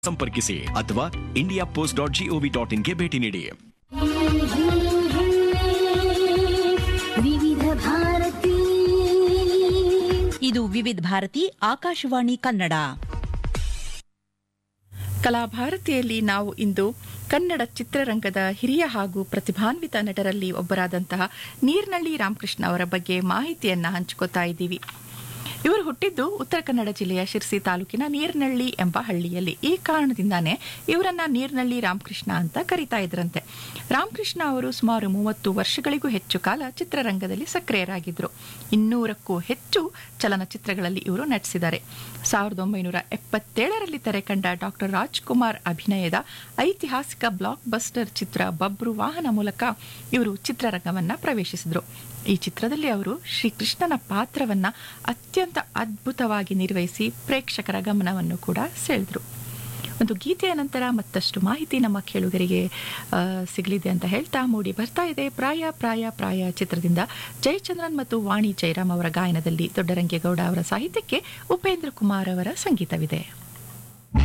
ಸಂಪರ್ಕಿಸಿ ಅಥವಾ India post dot GOV dot ಇನ್ಗೆ ಭೇಟಿ ನೀಡಿ ವಿವಿಧ ಭಾರತಿ ಇದು ವಿವಿಧ ಭಾರತಿ ಆಕಾಶವಾಣಿ ಕನ್ನಡ ಕಲಾಭಾರತಿಯಲ್ಲಿ ನಾವು ಇಂದು ಕನ್ನಡ ಚಿತ್ರರಂಗದ ಹಿರಿಯ ಹಾಗೂ ಪ್ರತಿಭಾನ್ವಿತ ನಟರಲ್ಲಿ ಒಬ್ಬರಾದಂತಹ ನೀರ್ನಳ್ಳಿ ರಾಮಕೃಷ್ಣ ಅವರ ಬಗ್ಗೆ ಮಾಹಿತಿಯನ್ನ ಹಂಚ್ಕೋತಾ ಇದ್ದೀವಿ ಇವರು ಹುಟ್ಟಿದ್ದು ಉತ್ತರ ಕನ್ನಡ ಜಿಲ್ಲೆಯ ಶಿರ್ಸಿ ತಾಲೂಕಿನ ನೀರ್ನಳ್ಳಿ ಎಂಬ ಹಳ್ಳಿಯಲ್ಲಿ ಈ ಕಾರಣದಿಂದಾನೇ ಇವರನ್ನ ನೀರ್ನಳ್ಳಿ ರಾಮಕೃಷ್ಣ ಅಂತ ಕರೀತಾ ಇದ್ರಂತೆ ರಾಮಕೃಷ್ಣ ಅವರು ಸುಮಾರು ಮೂವತ್ತು ವರ್ಷಗಳಿಗೂ ಹೆಚ್ಚು ಕಾಲ ಚಿತ್ರರಂಗದಲ್ಲಿ ಸಕ್ರಿಯರಾಗಿದ್ದರು ಇನ್ನೂರಕ್ಕೂ ಹೆಚ್ಚು ಚಲನಚಿತ್ರಗಳಲ್ಲಿ ಇವರು ನಟಿಸಿದ್ದಾರೆ ಸಾವಿರದ ಒಂಬೈನೂರ ಎಪ್ಪತ್ತೇಳರಲ್ಲಿ ತೆರೆಕಂಡ ಡಾಕ್ಟರ್ ರಾಜ್ಕುಮಾರ್ ಅಭಿನಯದ ಐತಿಹಾಸಿಕ ಬ್ಲಾಕ್ ಬಸ್ಟರ್ ಚಿತ್ರ ಬಬ್ರು ವಾಹನ ಮೂಲಕ ಇವರು ಚಿತ್ರರಂಗವನ್ನ ಪ್ರವೇಶಿಸಿದರು ಈ ಚಿತ್ರದಲ್ಲಿ ಅವರು ಶ್ರೀಕೃಷ್ಣನ ಪಾತ್ರವನ್ನ ಅತ್ಯಂತ ಅದ್ಭುತವಾಗಿ ನಿರ್ವಹಿಸಿ ಪ್ರೇಕ್ಷಕರ ಗಮನವನ್ನು ಕೂಡ ಸೆಳೆದರು ಒಂದು ಗೀತೆಯ ನಂತರ ಮತ್ತಷ್ಟು ಮಾಹಿತಿ ನಮ್ಮ ಕೇಳುಗರಿಗೆ ಆ, ಸಿಗಲಿದೆ ಅಂತ ಹೇಳ್ತಾ ಮೂಡಿ ಬರ್ತಾ ಇದೆ ಪ್ರಾಯ ಪ್ರಾಯ ಪ್ರಾಯ ಚಿತ್ರದಿಂದ ಜಯಚಂದ್ರನ್ ಮತ್ತು ವಾಣಿ ಜಯರಾಮ್ ಅವರ ಗಾಯನದಲ್ಲಿ ದೊಡ್ಡರಂಗೇಗೌಡ ಅವರ ಸಾಹಿತ್ಯಕ್ಕೆ ಉಪೇಂದ್ರ ಕುಮಾರ್ ಅವರ ಸಂಗೀತವಿದೆ